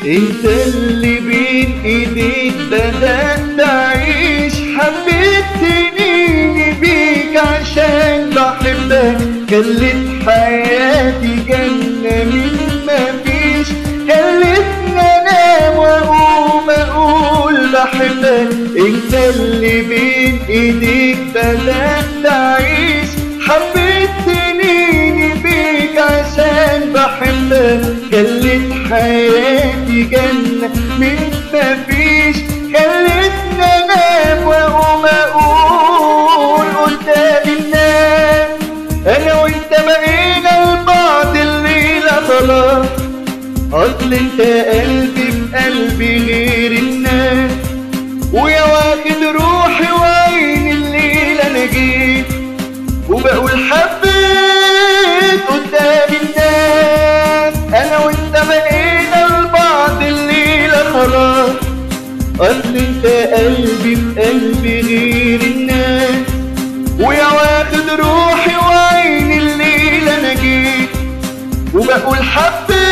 انت اللي بين ايديك بدأت اعيش حبيت سنيني بيك عشان بحبك خليت حياتي جنة من مفيش خلتني انام واقوم اقول بحبك انت اللي بين ايديك بدأت اعيش حبيت سنيني بيك عشان بحبك خليت حياتي جنة من مفيش خلتني انام واقوم اقول قدام الناس انا وانت بقينا لبعض الليلة خلاص اصل انت قلبي في قلبي غير الناس ويا واخد روحي وعين الليلة انا جيت وبقول حبيت قدام الناس انا وانت بقينا لبعض الليلة خلاص اصل انت قلبي في قلبي غير الناس ويا واخد روحي وعين الليلة انا جيت وبقول حبيت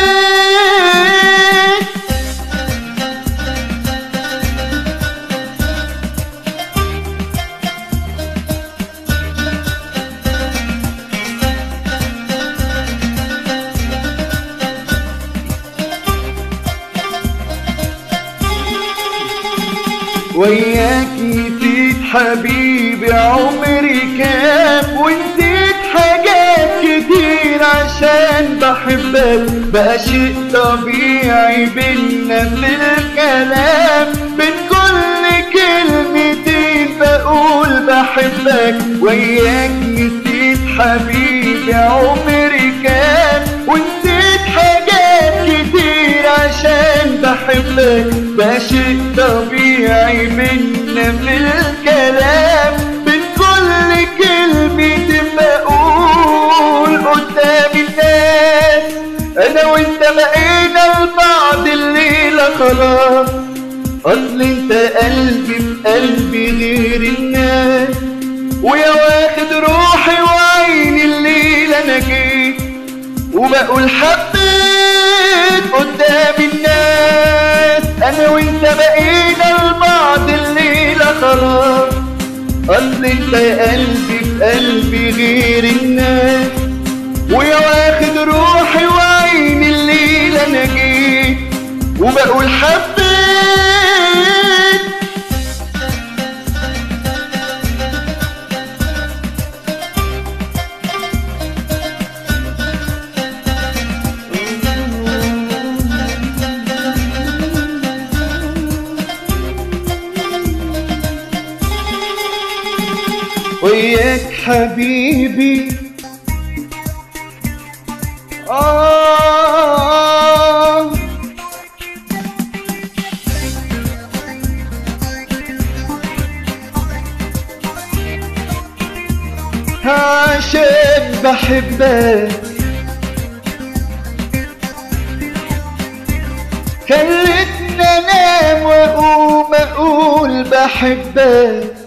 وياك نسيت حبيبي عمري كام ونسيت حاجات كتير عشان بحبك بقى شيء طبيعي بينا في الكلام بين كل كلمتين بقول بحبك وياك نسيت حبيبي عمري كام ونسيت حاجات كتير عشان بحبك ده شيء طبيعي منا في الكلام بين كل كلمة بقول قدام الناس انا وانت بقينا لبعض الليلة خلاص اصل انت قلبي في قلبي غير الناس ويا واخد روحي وعين الليلة انا جيت وبقول حبيت قدام الناس انا وانت بقينا لبعض الليلة خلاص اصل انت قلبي في قلبي غير الناس ويا واخد روحي وعين الليلة انا جيت وبقول حبيت وياك حبيبي آه عشان بحبك خلتني انام واقوم اقول بحبك